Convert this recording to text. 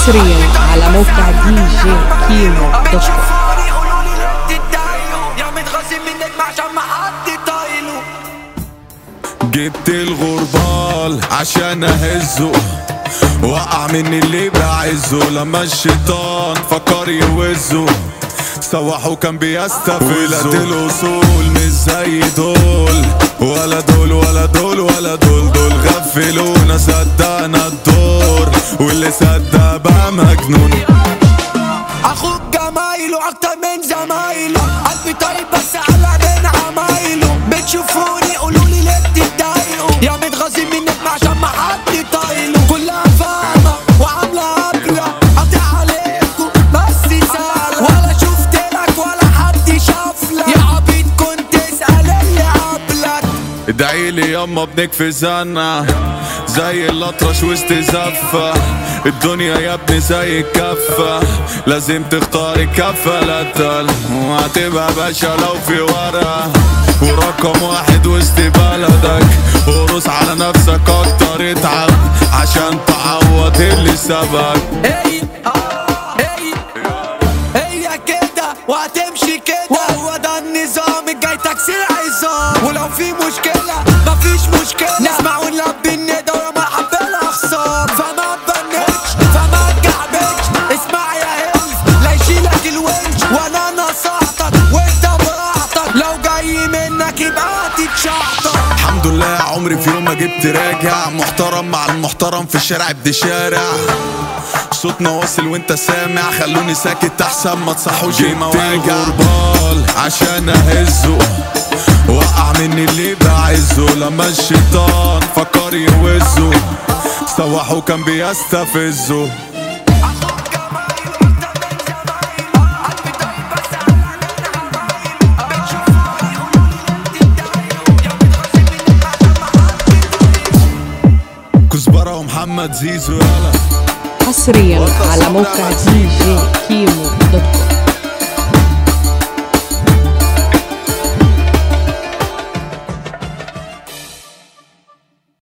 حصريا على موقع دي جي كيمو دوت كوم جبت الغربال عشان اهزه وقع مني اللي بعزه لما الشيطان فكر يوزه سوحه كان بيستفزه ولاد الاصول مش زي دول ولا دول ولا دول ولا دول دول غفلونا صدقنا الدور واللي صدق بقى مجنون اخوك جمايله اكتر من زمايله قلبي طيب بس على بين عمايله بتشوفوني قولوا لي ليه بتتضايقوا يا متغاظين منك عشان ما حد طايله كلها فاهمه وعامله قبله قاطع عليكم بس سهله ولا شفت لك ولا حد شاف لك يا عبيط كنت اسال اللي قبلك ادعي لي ياما بنكفي زنة زي الاطرش وسط زفة الدنيا يا ابني زي الكفة لازم تختاري كفة لا تل وهتبقى باشا لو في ورا ورقم واحد وسط بلدك ورص على نفسك اكتر اتعب عشان تعوض اللي سبك هي هي هي كده وهتمشي كده هو ده النظام الجاي تكسير عظام ولو في مشكلة مفيش مشكلة نسمع ونلبي الندى وما حب الأخصام فما تبنكش فما تكعبكش اسمع يا هلف لا يشيلك الونش وانا نصحتك وانت براحتك لو جاي منك يبقى هتتشحطط الحمد لله عمري في يوم ما جبت راجع محترم مع المحترم في الشارع ابن شارع صوتنا واصل وانت سامع خلوني ساكت احسن ما تصحوش المواجع غربال عشان اهزه وقع مني اللي بعزه لما الشيطان فكر يوزه سوحه كان بيستفزه كزبرة ومحمد زيزو يلا حصريا على موقع دي جي كيمو دوت كوم